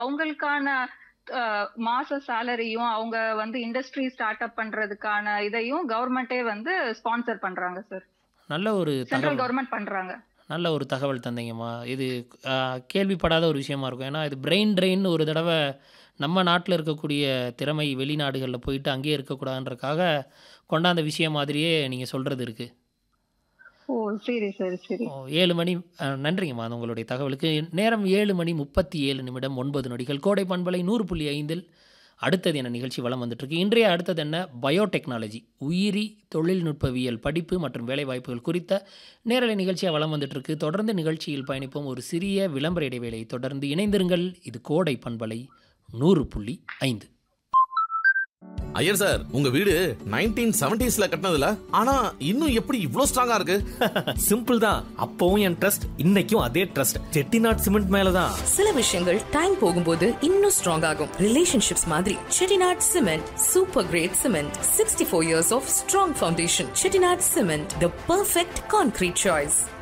அவங்களுக்கான அஹ், மாச சேலரியும் அவங்க வந்து இண்டஸ்ட்ரி ஸ்டார்ட் அப் பண்றதுக்கான இதையும் கவர்மெண்டே வந்து ஸ்பான்சர் பண்றாங்க சார் நல்ல ஒரு சென்ட்ரல் தகவல் கவர்மெண்ட் பண்றாங்க நல்ல ஒரு தகவல் தந்தீங்கம்மா இது ஆ, கேள்விப்படாத ஒரு விஷயமா இருக்கும் ஏன்னா இது பிரெயின் ட்ரெயின் ஒரு தடவை நம்ம நாட்டில் இருக்கக்கூடிய திறமை வெளிநாடுகளில் போயிட்டு அங்கேயே இருக்கக்கூடாதுன்றக்காக கொண்டாந்த விஷயம் மாதிரியே நீங்கள் சொல்கிறது இருக்குது ஓ சரி சரி சரி ஓ, ஏழு மணி ஆ, நன்றிங்கம்மா அது உங்களுடைய தகவலுக்கு நேரம் ஏழு மணி முப்பத்தி ஏழு நிமிடம் ஒன்பது நொடிகள் கோடை பண்பலை நூறு புள்ளி ஐந்தில் அடுத்தது என்ன நிகழ்ச்சி வளம் வந்துட்டுருக்கு இன்றைய அடுத்தது என்ன பயோடெக்னாலஜி உயிரி தொழில்நுட்பவியல் படிப்பு மற்றும் வேலைவாய்ப்புகள் குறித்த நேரலை நிகழ்ச்சியாக வளம் வந்துட்டுருக்கு தொடர்ந்து நிகழ்ச்சியில் பயணிப்போம் ஒரு சிறிய விளம்பர இடைவேளை தொடர்ந்து இணைந்திருங்கள் இது கோடை பண்பலை நூறு புள்ளி ஐந்து ஐயர் சார் உங்க வீடு நைன்டீன் செவன்டிஸ்ல கட்டினதுல ஆனா இன்னும் எப்படி இவ்ளோ ஸ்ட்ராங்கா இருக்கு சிம்பிள் தான் அப்பவும் என் ட்ரஸ்ட் இன்னைக்கும் அதே ட்ரஸ்ட் செட்டிநாட் சிமெண்ட் மேலதான் சில விஷயங்கள் டைம் போகும்போது இன்னும் ஸ்ட்ராங் ஆகும் ரிலேஷன்ஷிப்ஸ் மாதிரி Chettinad cement super great cement sixty four years of strong foundation Chettinad cement the perfect concrete choice